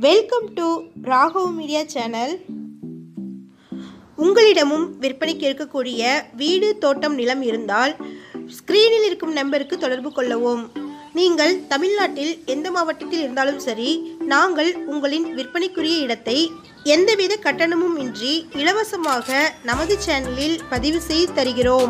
welcome to Raghav media channel உங்களிடமும் விற்பனைக்கு இருக்கக்கூடிய வீடு தோட்டம் நிலம் இருந்தால் ஸ்க்ரீனில் இருக்கும் நம்பருக்கு தொடர்பு கொள்ளவும் நீங்கள் தமிழ்நாட்டில் எந்த மாவட்டத்தில் இருந்தாலும் சரி நாங்கள் உங்களின் விற்பனைக்குரிய இடத்தை எந்தவித கட்டணமும் இன்றி இலவசமாக நமது சேனலில் பதிவு செய்து தருகிறோம்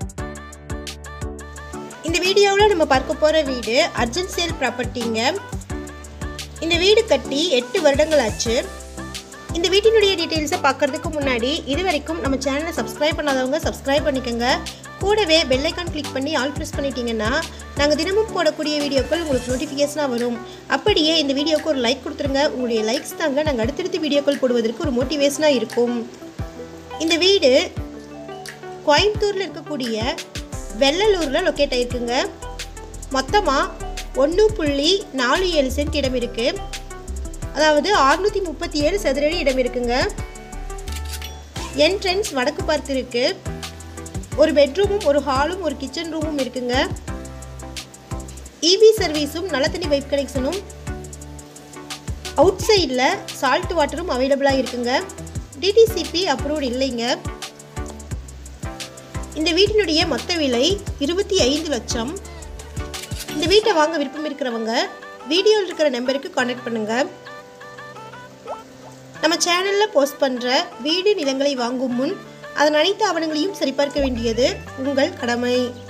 இந்த வீடியோவில் நம்ம பார்க்க போகிற வீடு அர்ஜென்ட் சேல் ப்ராப்பர்ட்டிங்க இந்த வீடு கட்டி எட்டு வருடங்கள் ஆச்சு இந்த வீட்டினுடைய டீட்டெயில்ஸை பார்க்கறதுக்கு முன்னாடி இது வரைக்கும் நம்ம சேனலை சப்ஸ்கிரைப் பண்ணாதவங்க சப்ஸ்கிரைப் பண்ணிக்கோங்க கூடவே பெல் ஐக்கான் கிளிக் பண்ணி ஆல் ப்ரெஸ் பண்ணிட்டீங்கன்னா நாங்கள் தினமும் போடக்கூடிய வீடியோக்கள் உங்களுக்கு நோட்டிஃபிகேஷனாக வரும் அப்படியே இந்த வீடியோக்கு ஒரு லைக் கொடுத்துருங்க உங்களுடைய லைக்ஸ் தாங்க நாங்கள் அடுத்தடுத்து வீடியோக்கள் போடுவதற்கு ஒரு மோட்டிவேஷனாக இருக்கும் இந்த வீடு கோயம்புத்தூரில் இருக்கக்கூடிய வெள்ளலூரில் லொக்கேட் ஆகிருக்குங்க மொத்தமாக ஒன்று புள்ளி நாலு ஏழு சென்ட் இடம் இருக்குது அதாவது அறுநூற்றி முப்பத்தி ஏழு சதுரடி இடம் இருக்குங்க என்ட்ரன்ஸ் வடக்கு பார்த்து இருக்கு ஒரு பெட்ரூமும் ஒரு ஹாலும் ஒரு கிச்சன் ரூமும் இருக்குங்க இபி சர்வீஸும் நல்ல தண்ணி பைப் கனெக்ஷனும் அவுட் சைடில் சால்ட் வாட்டரும் அவைலபிளாக இருக்குங்க டிடிசிபி அப்ரூவ்ட் இல்லைங்க இந்த வீட்டினுடைய மொத்த விலை இருபத்தி ஐந்து லட்சம் இந்த வீட்டை வாங்க விருப்பம் இருக்கிறவங்க வீடியோவில் இருக்கிற நம்பருக்கு காண்டாக்ட் பண்ணுங்கள் நம்ம சேனலில் போஸ்ட் பண்ணுற வீடு நிலங்களை வாங்கும் முன் அதன் அனைத்து ஆவணங்களையும் சரிபார்க்க வேண்டியது உங்கள் கடமை